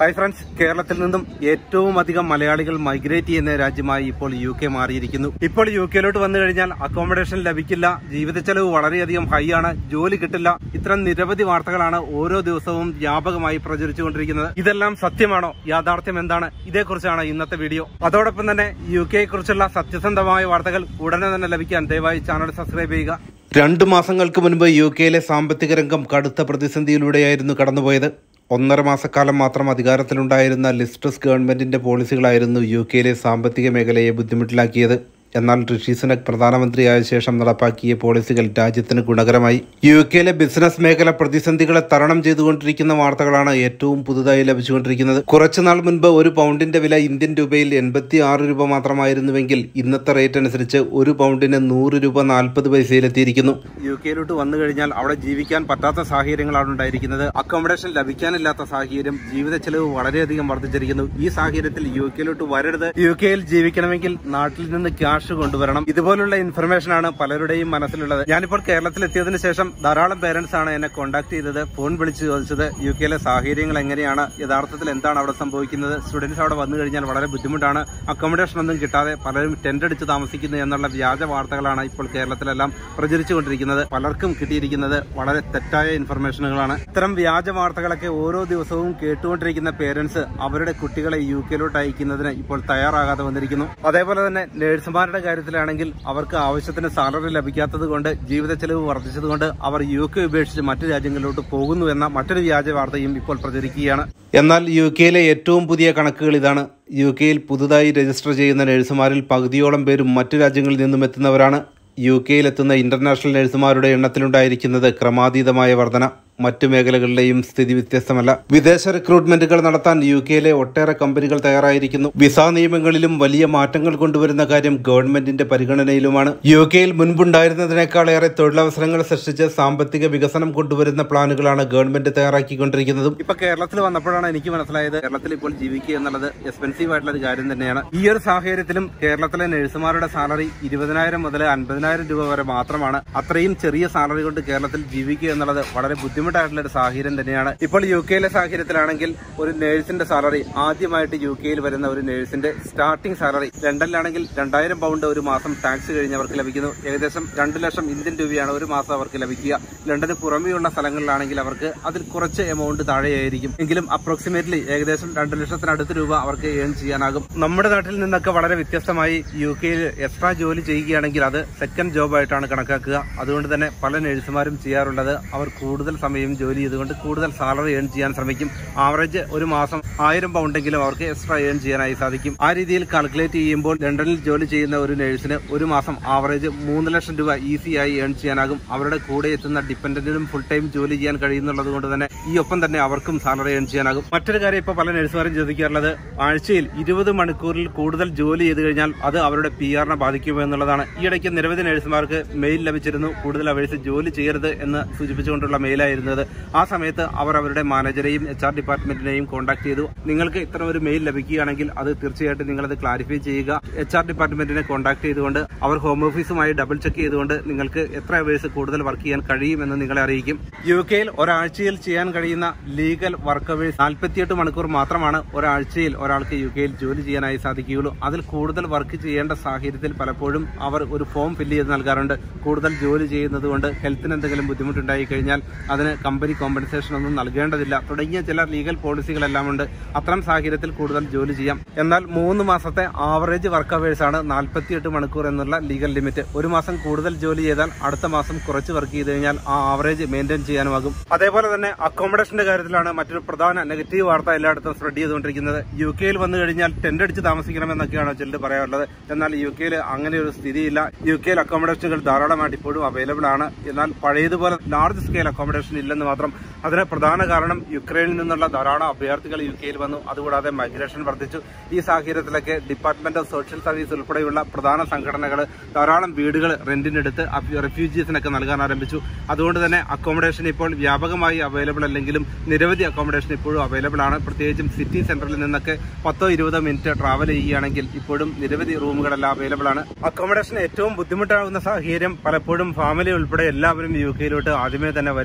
hi friends കേരളത്തിൽ നിന്നും ഏറ്റവും അധികം മലയാളികൾ മൈഗ്രേറ്റ് ചെയ്യുന്ന രാജ്യമായി ഇപ്പോൾ യു കെ മാറിയിരിക്കുന്നു ഇപ്പോൾ യു കെയിലോട്ട് വന്നു കഴിഞ്ഞാൽ അക്കോമഡേഷൻ ലഭിക്കില്ല ജീവിത ചെലവ് വളരെയധികം ഹൈ ആണ് ജോലി കിട്ടില്ല ഇത്തരം നിരവധി വാർത്തകളാണ് ഓരോ ദിവസവും വ്യാപകമായി പ്രചരിച്ചുകൊണ്ടിരിക്കുന്നത് ഇതെല്ലാം സത്യമാണോ യാഥാർത്ഥ്യം എന്താണ് ഇതേക്കുറിച്ചാണ് ഇന്നത്തെ വീഡിയോ അതോടൊപ്പം തന്നെ യു കെയെ കുറിച്ചുള്ള സത്യസന്ധമായ വാർത്തകൾ ഉടനെ തന്നെ ലഭിക്കാൻ ദയവായി ചാനൽ സബ്സ്ക്രൈബ് ചെയ്യുക രണ്ടു മാസങ്ങൾക്ക് മുൻപ് യു കെയിലെ സാമ്പത്തിക രംഗം കടുത്ത പ്രതിസന്ധിയിലൂടെയായിരുന്നു കടന്നുപോയത് ഒന്നര മാസക്കാലം മാത്രം അധികാരത്തിലുണ്ടായിരുന്ന ലിസ്ട്രസ് ഗവൺമെന്റിന്റെ പോളിസികളായിരുന്നു യു കെയിലെ സാമ്പത്തിക മേഖലയെ ബുദ്ധിമുട്ടിലാക്കിയത് എന്നാൽ ഋഷി സുനക് പ്രധാനമന്ത്രിയായ ശേഷം നടപ്പാക്കിയ പോളിസികൾ രാജ്യത്തിന് ഗുണകരമായി യു കെയിലെ ബിസിനസ് മേഖല പ്രതിസന്ധികളെ തരണം ചെയ്തുകൊണ്ടിരിക്കുന്ന വാർത്തകളാണ് ഏറ്റവും പുതുതായി ലഭിച്ചുകൊണ്ടിരിക്കുന്നത് കുറച്ചുനാൾ മുൻപ് ഒരു പൗണ്ടിന്റെ വില ഇന്ത്യൻ രൂപയിൽ എൺപത്തി ആറ് രൂപ മാത്രമായിരുന്നുവെങ്കിൽ ഇന്നത്തെ റേറ്റ് അനുസരിച്ച് ഒരു പൗണ്ടിന് നൂറ് രൂപ നാൽപ്പത് പൈസയിലെത്തിയിരിക്കുന്നു യു കെയിലോട്ട് വന്നു കഴിഞ്ഞാൽ അവിടെ ജീവിക്കാൻ പറ്റാത്ത സാഹചര്യങ്ങളാണ് ഉണ്ടായിരിക്കുന്നത് അക്കോമഡേഷൻ ലഭിക്കാനില്ലാത്ത സാഹചര്യം ജീവിത ചെലവ് വളരെയധികം വർദ്ധിച്ചിരിക്കുന്നു ഈ സാഹചര്യത്തിൽ യു കെയിലോട്ട് വരരുത് യു കെയിൽ ജീവിക്കണമെങ്കിൽ നാട്ടിൽ നിന്ന് ക്യാഷ് കൊണ്ടുവരണം ഇതുപോലുള്ള ഇൻഫർമേഷൻ ആണ് പലരുടെയും മനസ്സിലുള്ളത് ഞാനിപ്പോൾ കേരളത്തിൽ എത്തിയതിനു ശേഷം ധാരാളം പേരൻസ് ആണ് എന്നെ കോൺടാക്ട് ചെയ്തത് ഫോൺ വിളിച്ച് ചോദിച്ചത് യു കെയിലെ സാഹചര്യങ്ങൾ എങ്ങനെയാണ് യഥാർത്ഥത്തിൽ എന്താണ് അവിടെ സംഭവിക്കുന്നത് സ്റ്റുഡൻസ് അവിടെ വന്നു കഴിഞ്ഞാൽ വളരെ ബുദ്ധിമുട്ടാണ് അക്കോമഡേഷൻ ഒന്നും കിട്ടാതെ പലരും ടെന്റ് അടിച്ച് താമസിക്കുന്നു എന്നുള്ള വ്യാജ വാർത്തകളാണ് ഇപ്പോൾ കേരളത്തിലെല്ലാം പ്രചരിച്ചുകൊണ്ടിരിക്കുന്നത് പലർക്കും കിട്ടിയിരിക്കുന്നത് വളരെ തെറ്റായ ഇൻഫർമേഷനുകളാണ് ഇത്തരം വ്യാജ വാർത്തകളൊക്കെ ഓരോ ദിവസവും കേട്ടുകൊണ്ടിരിക്കുന്ന പേരൻസ് അവരുടെ കുട്ടികളെ യു കെയിലോട്ട് അയക്കുന്നതിന് ഇപ്പോൾ തയ്യാറാകാതെ വന്നിരിക്കുന്നു അതേപോലെ തന്നെ നഴ്സുമാരുടെ കാര്യത്തിലാണെങ്കിൽ അവർക്ക് ആവശ്യത്തിന് സാലറി ലഭിക്കാത്തത് കൊണ്ട് ജീവിത ചെലവ് വർദ്ധിച്ചതുകൊണ്ട് അവർ യു കെ ഉപേക്ഷിച്ച് മറ്റു രാജ്യങ്ങളിലോട്ട് പോകുന്നു എന്ന മറ്റൊരു വ്യാജ വാർത്തയും ഇപ്പോൾ പ്രചരിക്കുകയാണ് എന്നാൽ യു കെയിലെ ഏറ്റവും പുതിയ കണക്കുകൾ ഇതാണ് യു കെയിൽ പുതുതായി രജിസ്റ്റർ ചെയ്യുന്ന നഴ്സുമാരിൽ പകുതിയോളം പേരും മറ്റു രാജ്യങ്ങളിൽ നിന്നും എത്തുന്നവരാണ് യു കെയിലെത്തുന്ന ഇന്റർനാഷണൽ നഴ്സുമാരുടെ എണ്ണത്തിലുണ്ടായിരിക്കുന്നത് ക്രമാതീതമായ വർധന മറ്റു മേഖലകളിലെയും സ്ഥിതി വ്യത്യസ്തമല്ല വിദേശ റിക്രൂട്ട്മെന്റുകൾ നടത്താൻ യു കെയിലെ ഒട്ടേറെ കമ്പനികൾ തയ്യാറായിരിക്കുന്നു വിസ നിയമങ്ങളിലും വലിയ മാറ്റങ്ങൾ കൊണ്ടുവരുന്ന കാര്യം ഗവൺമെന്റിന്റെ പരിഗണനയിലുമാണ് യു കെയിൽ മുൻപുണ്ടായിരുന്നതിനേക്കാളേറെ തൊഴിലവസരങ്ങൾ സൃഷ്ടിച്ച് സാമ്പത്തിക വികസനം കൊണ്ടുവരുന്ന പ്ലാനുകളാണ് ഗവൺമെന്റ് തയ്യാറാക്കിക്കൊണ്ടിരിക്കുന്നതും ഇപ്പൊ കേരളത്തിൽ വന്നപ്പോഴാണ് എനിക്ക് മനസ്സിലായത് കേരളത്തിൽ ഇപ്പോൾ ജീവിക്കുക എന്നുള്ളത് എക്സ്പെൻസീവ് ആയിട്ടുള്ള ഒരു കാര്യം തന്നെയാണ് ഈ ഒരു സാഹചര്യത്തിലും കേരളത്തിലെ നഴ്സുമാരുടെ സാലറി ഇരുപതിനായിരം മുതൽ അൻപതിനായിരം രൂപ വരെ മാത്രമാണ് അത്രയും ചെറിയ സാലറി കൊണ്ട് കേരളത്തിൽ ജീവിക്കുക എന്നുള്ളത് വളരെ ബുദ്ധിമുട്ടായിട്ടുള്ള ഒരു സാഹചര്യം തന്നെയാണ് ഇപ്പോൾ യു കെയിലെ സാഹചര്യത്തിലാണെങ്കിൽ ഒരു നേഴ്സിന്റെ സാലറി ആദ്യമായിട്ട് യു കെയിൽ വരുന്ന ഒരു നേഴ്സിന്റെ സ്റ്റാർട്ടിംഗ് സാലറി ലണ്ടനിലാണെങ്കിൽ രണ്ടായിരം പൗണ്ട് ഒരു മാസം ടാക്സ് കഴിഞ്ഞവർക്ക് ലഭിക്കുന്നു ഏകദേശം രണ്ട് ലക്ഷം ഇന്ത്യൻ രൂപയാണ് ഒരു മാസം അവർക്ക് ലഭിക്കുക ലണ്ടന് പുറമെയുള്ള സ്ഥലങ്ങളിലാണെങ്കിൽ അവർക്ക് അതിൽ കുറച്ച് എമൗണ്ട് താഴെയായിരിക്കും എങ്കിലും അപ്രോക്സിമേറ്റ്ലി ഏകദേശം രണ്ട് ലക്ഷത്തിനടുത്ത് രൂപ അവർക്ക് ഏൺ ചെയ്യാനാകും നമ്മുടെ നാട്ടിൽ നിന്നൊക്കെ വളരെ വ്യത്യസ്തമായി യു കെയിൽ എക്സ്ട്രാ ജോലി ചെയ്യുകയാണെങ്കിൽ അത് സെക്കൻഡ് ജോബായിട്ടാണ് കണക്കാക്കുക അതുകൊണ്ട് തന്നെ പല നഴ്സുമാരും ചെയ്യാറുള്ളത് അവർ കൂടുതൽ സമയം ജോലി ചെയ്തുകൊണ്ട് കൂടുതൽ സാലറി ഏൺ ചെയ്യാൻ ശ്രമിക്കും ആവറേജ് ഒരു മാസം ആയിരം പൗണ്ടെങ്കിലും അവർക്ക് എക്സ്ട്രാ ഏൺ ചെയ്യാനായി സാധിക്കും ആ രീതിയിൽ കാൽക്കുലേറ്റ് ചെയ്യുമ്പോൾ ലണ്ടനിൽ ജോലി ചെയ്യുന്ന ഒരു നഴ്സിന് ഒരു മാസം ആവറേജ് മൂന്ന് ലക്ഷം രൂപ ഈസി ആയി ഏൺ ചെയ്യാനാകും അവരുടെ കൂടെ എത്തുന്ന ഡിപ്പെൻഡന്റിനും ഫുൾ ടൈം ജോലി ചെയ്യാൻ കഴിയുന്നുള്ളത് കൊണ്ട് തന്നെ ഈ ഒപ്പം തന്നെ അവർക്കും സാലറി ഏൺ ചെയ്യാനാകും മറ്റൊരു കാര്യം ഇപ്പോൾ പല നഴ്സുമാരും ചോദിക്കാറുള്ളത് ആഴ്ചയിൽ ഇരുപത് മണിക്കൂറിൽ കൂടുതൽ ജോലി ചെയ്തു കഴിഞ്ഞാൽ അത് അവരുടെ പി ആറിനെ ബാധിക്കുമോ എന്നുള്ളതാണ് ഈ ഇടയ്ക്ക് നിരവധി നഴ്സുമാർക്ക് മെയിൽ ലഭിച്ചിരുന്നു കൂടുതൽ അവേഴ്സ് ജോലി ചെയ്യരുത് എന്ന് സൂചിപ്പിച്ചുകൊണ്ടുള്ള മെയിലായിരുന്നത് ആ സമയത്ത് അവർ അവരുടെ മാനേജരെയും എച്ച് ആർ ഡിപ്പാർട്ട്മെന്റിനെയും കോൺടാക്ട് ചെയ്തു നിങ്ങൾക്ക് ഇത്തരം ഒരു മെയിൽ ലഭിക്കുകയാണെങ്കിൽ അത് തീർച്ചയായിട്ടും നിങ്ങൾ അത് ക്ലാരിഫൈ ചെയ്യുക എച്ച് ആർ ഡിപ്പാർട്ട്മെന്റിനെ കോൺടാക്ട് ചെയ്തുകൊണ്ട് അവർ ഹോം ഓഫീസുമായി ഡബിൾ ചെക്ക് ചെയ്തുകൊണ്ട് നിങ്ങൾക്ക് എത്ര അവേഴ്സ് കൂടുതൽ വർക്ക് ചെയ്യാൻ കഴിയുമെന്ന് നിങ്ങളെ അറിയിക്കും യു കെയിൽ ഒരാഴ്ചയിൽ ചെയ്യാൻ കഴിയുന്ന ലീഗൽ വർക്ക് അവേഴ്സ് നാൽപ്പത്തിയെട്ട് മണിക്കൂർ മാത്രമാണ് ഒരാഴ്ചയിൽ ഒരാൾക്ക് യു കെയിൽ ജോലി ചെയ്യാനായി സാധിക്കുകയുള്ളൂ അതിൽ കൂടുതൽ വർക്ക് ചെയ്യേണ്ട സാഹചര്യത്തിൽ പലപ്പോഴും അവർ ഒരു ഫോം ഫില്ല് ചെയ്ത് നൽകാറുണ്ട് കൂടുതൽ ജോലി ചെയ്യുന്നത് കൊണ്ട് ഹെൽത്തിന് എന്തെങ്കിലും ബുദ്ധിമുട്ടുണ്ടായി കഴിഞ്ഞാൽ അതിന് കമ്പനി കോമ്പൻസേഷൻ ഒന്നും നൽകേണ്ടതില്ല തുടങ്ങിയ ചില ലീഗൽ പോളിസികളെല്ലാം ഉണ്ട് അത്തരം സാഹചര്യത്തിൽ കൂടുതൽ ജോലി ചെയ്യാം എന്നാൽ മൂന്ന് മാസത്തെ ആവറേജ് വർക്ക് അവേഴ്സ് ആണ് നാൽപ്പത്തിയെട്ട് മണിക്കൂർ എന്നുള്ള ലീഗൽ ലിമിറ്റ് ഒരു മാസം കൂടുതൽ ജോലി ചെയ്താൽ അടുത്ത മാസം കുറച്ച് വർക്ക് ചെയ്ത് കഴിഞ്ഞാൽ ആ ആവറേജ് മെയിൻറ്റെയിൻ ചെയ്യാനുമാകും അതേപോലെ തന്നെ അക്കോമഡേഷന്റെ കാര്യത്തിലാണ് മറ്റൊരു പ്രധാന നെഗറ്റീവ് വാർത്ത എല്ലായിടത്തും സ്പ്രെഡ് ചെയ്തുകൊണ്ടിരിക്കുന്നത് യു കെയിൽ വന്നു കഴിഞ്ഞാൽ ടെന്റ് അടിച്ച് താമസിക്കണമെന്നൊക്കെയാണ് ചിലർ പറയാറുള്ളത് എന്നാൽ യു കെയിൽ അങ്ങനെ ഒരു സ്ഥിതിയില്ല യു കെയിൽ അക്കോമഡേഷനുകൾ ധാരാളമായിട്ട് ഇപ്പോഴും അവൈലബിൾ ആണ് എന്നാൽ പഴയതുപോലെ ലാർജ് സ്കെയിൽ അക്കോമഡേഷൻ ഇല്ലെന്ന് മാത്രം അതിന് പ്രധാന കാരണം യുക്രൈനിൽ നിന്നുള്ള ധാരാളം അഭയാർത്ഥികൾ യു കെയിൽ വന്നു അതുകൂടാതെ മൈഗ്രേഷൻ വർദ്ധിച്ചു ഈ സാഹചര്യത്തിലൊക്കെ ഡിപ്പാർട്ട്മെന്റ് ഓഫ് സോഷ്യൽ സർവീസ് ഉൾപ്പെടെയുള്ള പ്രധാന സംഘടനകൾ ധാരാളം വീടുകൾ റെന്റിനെടുത്ത് റെഫ്യൂജീസിനൊക്കെ നൽകാൻ ആരംഭിച്ചു അതുകൊണ്ട് തന്നെ അക്കോമഡേഷൻ ഇപ്പോൾ വ്യാപകമായി അവൈലബിൾ അല്ലെങ്കിലും നിരവധി അക്കോമഡേഷൻ ഇപ്പോഴും അവൈലബിൾ ആണ് പ്രത്യേകിച്ചും സിറ്റി സെന്ററിൽ നിന്നൊക്കെ പത്തോ ഇരുപതോ മിനിറ്റ് ട്രാവൽ ചെയ്യുകയാണെങ്കിൽ ഇപ്പോഴും നിരവധി റൂമുകളെല്ലാം അവൈലബിൾ ആണ് അക്കോമഡേഷൻ ഏറ്റവും ബുദ്ധിമുട്ടാകുന്ന സാഹചര്യം പലപ്പോഴും ഫാമിലി ഉൾപ്പെടെ എല്ലാവരും യു കെയിലോട്ട് ആദ്യമേ തന്നെ വരിക ഈ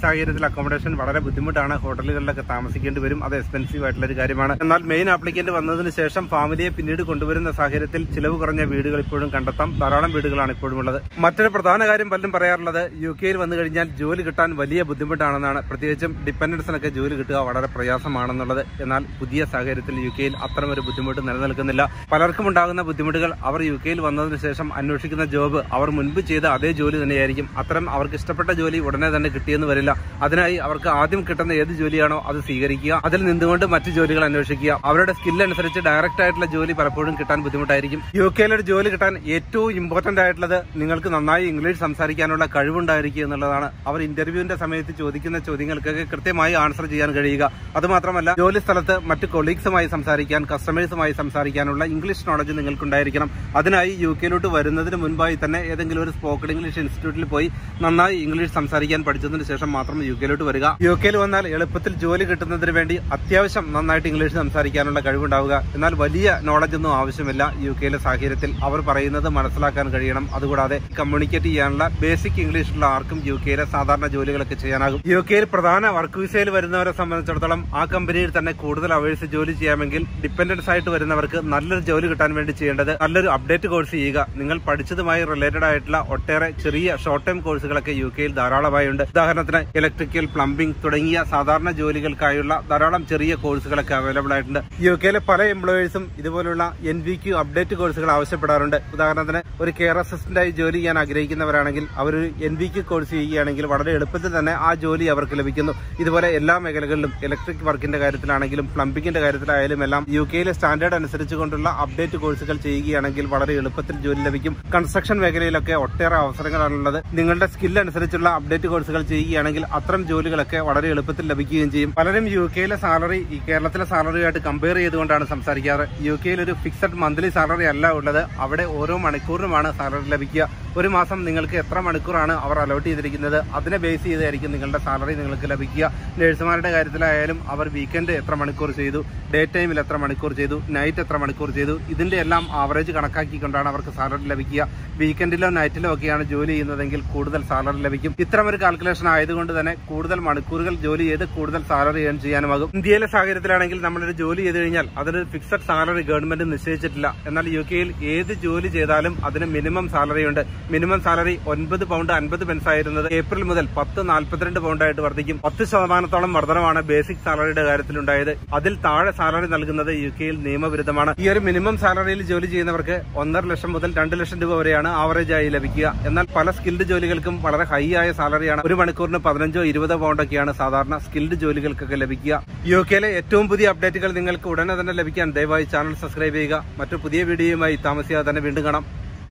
സാഹചര്യത്തിൽ അക്കോമഡേഷൻ വളരെ ബുദ്ധിമുട്ടാണ് ഹോട്ടലുകളിലൊക്കെ താമസിക്കേണ്ടി വരും അത് എക്സ്പെൻസീവ് ആയിട്ടുള്ള ഒരു കാര്യമാണ് എന്നാൽ മെയിൻ ആപ്ലിക്കന്റ് വന്നതിന് ശേഷം ഫാമിലിയെ പിന്നീട് കൊണ്ടുവരുന്ന സാഹചര്യത്തിൽ ചിലവ് കുറഞ്ഞ വീടുകൾ ഇപ്പോഴും കണ്ടെത്താം ധാരാളം വീടുകളാണ് ഇപ്പോഴും ഉള്ളത് മറ്റൊരു പ്രധാന കാര്യം പലരും പറയാറുള്ളത് യു കെയിൽ വന്നു കഴിഞ്ഞാൽ ജോലി കിട്ടാൻ വലിയ ബുദ്ധിമുട്ടാണെന്നാണ് പ്രത്യേകിച്ചും ഡിപ്പെൻഡൻസിനൊക്കെ ജോലി കിട്ടുക വളരെ പ്രയാസമാണെന്നുള്ളത് എന്നാൽ പുതിയ സാഹചര്യത്തിൽ യു കെയിൽ അത്തരമൊരു ബുദ്ധിമുട്ട് നിലനിൽക്കുന്നില്ല പലർക്കും ഉണ്ടാകുന്ന ബുദ്ധിമുട്ടുകൾ അവർ യു കെയിൽ വന്നതിന് ശേഷം അന്വേഷിക്കുന്ന ജോബ് അവർ മുൻപ് ചെയ്ത അതേ ജോലി തന്നെയായിരിക്കും അത്തരം അവർക്ക് ഇഷ്ടപ്പെട്ട ജോലി ഉടനെ തന്നെ കിട്ടിയെന്ന് വരില്ല അതിനായി അവർക്ക് ആദ്യം കിട്ടുന്ന ഏത് ജോലിയാണോ അത് സ്വീകരിക്കുക അതിൽ നിന്നുകൊണ്ട് മറ്റു ജോലികൾ അന്വേഷിക്കുക അവരുടെ സ്കിൽ അനുസരിച്ച് ഡയറക്റ്റ് ആയിട്ടുള്ള ജോലി പലപ്പോഴും കിട്ടാൻ ബുദ്ധിമുട്ടായിരിക്കും യു കെയിൽ ഒരു ജോലി കിട്ടാൻ ഏറ്റവും ഇമ്പോർട്ടന്റ് ആയിട്ടുള്ളത് നിങ്ങൾക്ക് നന്നായി ഇംഗ്ലീഷ് സംസാരിക്കാനുള്ള കഴിവുണ്ടായിരിക്കുക എന്നുള്ളതാണ് അവർ ഇന്റർവ്യൂവിന്റെ സമയത്ത് ചോദിക്കുന്ന ചോദ്യങ്ങൾക്കൊക്കെ കൃത്യമായി ആൻസർ ചെയ്യാൻ കഴിയുക അതുമാത്രമല്ല ജോലി സ്ഥലത്ത് മറ്റ് കൊളീഗ്സുമായി സംസാരിക്കാൻ കസ്റ്റമേഴ്സുമായി സംസാരിക്കാനുള്ള ഇംഗ്ലീഷ് നോളജ് നിങ്ങൾക്കുണ്ടായിരിക്കണം അതിനായി യു കെയിലോട്ട് വരുന്നതിന് മുൻപായി തന്നെ ഏതെങ്കിലും ഒരു സ്പോക്കൺ ഇംഗ്ലീഷ് ഇൻസ്റ്റിറ്റ്യൂട്ടിൽ പോയി നന്നായി ഇംഗ്ലീഷ് സംസാരിക്കാൻ പഠിച്ചതിന് ശേഷം മാത്രം യു കെയിലോട്ട് വരിക യു കെയിൽ വന്നാൽ എളുപ്പത്തിൽ ജോലി കിട്ടുന്നതിന് വേണ്ടി അത്യാവശ്യം നന്നായിട്ട് ഇംഗ്ലീഷ് സംസാരിക്കാനുള്ള കഴിവുണ്ടാവുക എന്നാൽ വലിയ നോളജ് ഒന്നും ആവശ്യമില്ല യു കെയിലെ സാഹചര്യത്തിൽ അവർ പറയുന്നത് മനസ്സിലാക്കാൻ കഴിയണം അതുകൂടാതെ കമ്മ്യൂണിക്കേറ്റ് ചെയ്യാനുള്ള ബേസിക് ഇംഗ്ലീഷ് ഉള്ള ആർക്കും യു കെയിലെ സാധാരണ ജോലികളൊക്കെ ചെയ്യാനാകും യു കെയിൽ പ്രധാന വർക്ക് വിസയിൽ വരുന്നവരെ സംബന്ധിച്ചിടത്തോളം ആ കമ്പനിയിൽ തന്നെ കൂടുതൽ അവേഴ്സ് ജോലി ചെയ്യാമെങ്കിൽ ഡിപ്പെൻഡൻസ് ആയിട്ട് വരുന്നവർക്ക് നല്ലൊരു ജോലി കിട്ടാൻ വേണ്ടി ചെയ്യേണ്ടത് നല്ലൊരു അപ്ഡേറ്റ് കോഴ്സ് ചെയ്യുക നിങ്ങൾ പഠിച്ചതുമായി റിലേറ്റഡ് ആയിട്ടുള്ള ഒട്ടേറെ ചെറിയ ഷോർട്ട് ടൈം കോഴ്സുകളൊക്കെ യു കെയിൽ ധാരാളമായി ഉണ്ട് ഉദാഹരണത്തിന് ഇലക്ട്രിക്കൽ പ്ലംബിംഗ് തുടങ്ങിയ സാധാരണ ജോലികൾക്കായുള്ള ധാരാളം ചെറിയ കോഴ്സുകളൊക്കെ അവൈലബിൾ ആയിട്ടുണ്ട് യു കെയിലെ പല എംപ്ലോയേഴ്സും ഇതുപോലുള്ള എൻ വി ക്യു അപ്ഡേറ്റ് കോഴ്സുകൾ ആവശ്യപ്പെടാറുണ്ട് ഉദാഹരണത്തിന് ഒരു കെയർ അസിസ്റ്റന്റായി ജോലി ചെയ്യാൻ ആഗ്രഹിക്കുന്നവരാണെങ്കിൽ അവർ എൻ വി ക്യു കോഴ്സ് ചെയ്യുകയാണെങ്കിൽ വളരെ എളുപ്പത്തിൽ തന്നെ ആ ജോലി അവർക്ക് ലഭിക്കുന്നു ഇതുപോലെ എല്ലാ മേഖലകളിലും ഇലക്ട്രിക് വർക്കിന്റെ കാര്യത്തിലാണെങ്കിലും പ്ലംബിംഗിന്റെ കാര്യത്തിലായാലും എല്ലാം യു കെയിലെ സ്റ്റാൻഡേർഡ് അനുസരിച്ച് കൊണ്ടുള്ള അപ്ഡേറ്റ് കോഴ്സുകൾ ചെയ്യുകയാണെങ്കിൽ വളരെ എളുപ്പത്തിൽ ജോലി ലഭിക്കും കൺസ്ട്രക്ഷൻ മേഖലയിലൊക്കെ ഒട്ടേറെ അവസരങ്ങളാണുള്ളത് നിങ്ങളുടെ സ്കിൽ അനുസരിച്ചുള്ള അപ്ഡേറ്റ് കോഴ്സുകൾ ചെയ്യുകയാണെങ്കിൽ അത്തരം ജോലികളൊക്കെ വളരെ എളുപ്പത്തിൽ ലഭിക്കുകയും ചെയ്യും പലരും യു കെയിലെ സാലറി ഈ കേരളത്തിലെ സാലറിയായിട്ട് കമ്പയർ ചെയ്തുകൊണ്ടാണ് സംസാരിക്കാറ് യു കെയിൽ ഒരു ഫിക്സഡ് മന്ത്ലി സാലറി അല്ല ഉള്ളത് അവിടെ ഓരോ മണിക്കൂറിനുമാണ് സാലറി ലഭിക്കുക ഒരു മാസം നിങ്ങൾക്ക് എത്ര മണിക്കൂറാണ് അവർ അലോട്ട് ചെയ്തിരിക്കുന്നത് അതിനെ ബേസ് ചെയ്തായിരിക്കും നിങ്ങളുടെ സാലറി നിങ്ങൾക്ക് ലഭിക്കുക നഴ്സുമാരുടെ കാര്യത്തിലായാലും അവർ വീക്കെൻഡ് എത്ര മണിക്കൂർ ചെയ്തു ഡേ ടൈമിൽ എത്ര മണിക്കൂർ ചെയ്തു നൈറ്റ് എത്ര മണിക്കൂർ ചെയ്തു ഇതിന്റെ എല്ലാം ആവറേജ് കണക്കാക്കിക്കൊണ്ടാണ് അവർക്ക് സാലറി ലഭിക്കുക വീക്കെൻഡിലോ നൈറ്റിലോ ഒക്കെയാണ് ജോലി ചെയ്യുന്നതെങ്കിൽ കൂടുതൽ സാലറി ലഭിക്കും ഇത്തരം ഒരു കാൽക്കുലേഷൻ ആയതുകൊണ്ട് തന്നെ കൂടുതൽ മണിക്കൂറുകൾ ജോലി ചെയ്ത് കൂടുതൽ സാലറി ഏൺ ചെയ്യാനുമാകും ഇന്ത്യയിലെ സാഹചര്യത്തിലാണെങ്കിൽ നമ്മളൊരു ജോലി ചെയ്ത് കഴിഞ്ഞാൽ അതിനൊരു ഫിക്സഡ് സാലറി ഗവൺമെന്റ് നിശ്ചയിച്ചിട്ടില്ല എന്നാൽ യു കെയിൽ ഏത് ജോലി ചെയ്താലും അതിന് മിനിമം സാലറി ഉണ്ട് മിനിമം സാലറി ഒൻപത് പൗണ്ട് അൻപത് പെൻസ് ആയിരുന്നത് ഏപ്രിൽ മുതൽ പത്ത് നാൽപ്പത്തിരണ്ട് പൗണ്ടായിട്ട് വർദ്ധിക്കും പത്ത് ശതമാനത്തോളം വർധനമാണ് ബേസിക് സാലറിയുടെ കാര്യത്തിലുണ്ടായത് അതിൽ താഴെ സാലറി നൽകുന്നത് യു കെയിൽ നിയമവിരുദ്ധമാണ് ഈ ഒരു മിനിമം സാലറിയിൽ ജോലി ചെയ്യുന്നവർക്ക് ഒന്നര ലക്ഷം മുതൽ രണ്ട് ലക്ഷം രൂപ വരെയാണ് ആവറേജ് ആയി ലഭിക്കുക എന്നാൽ പല സ്കിൽഡ് ജോലികൾക്കും വളരെ ഹൈ ആയ സാലറിയാണ് ഒരു മണിക്കൂറിന് പതിനഞ്ചോ ഇരുപതോ പൗണ്ടൊക്കെയാണ് സാധാരണ സ്കിൽഡ് ജോലികൾക്കൊക്കെ ലഭിക്കുക യു കെയിലെ ഏറ്റവും പുതിയ അപ്ഡേറ്റുകൾ നിങ്ങൾക്ക് ഉടനെ തന്നെ ലഭിക്കാൻ ദയവായി ചാനൽ സബ്സ്ക്രൈബ് ചെയ്യുക മറ്റു പുതിയ വീഡിയോയുമായി താമസിയാതെ തന്നെ വീണ്ടും കാണാം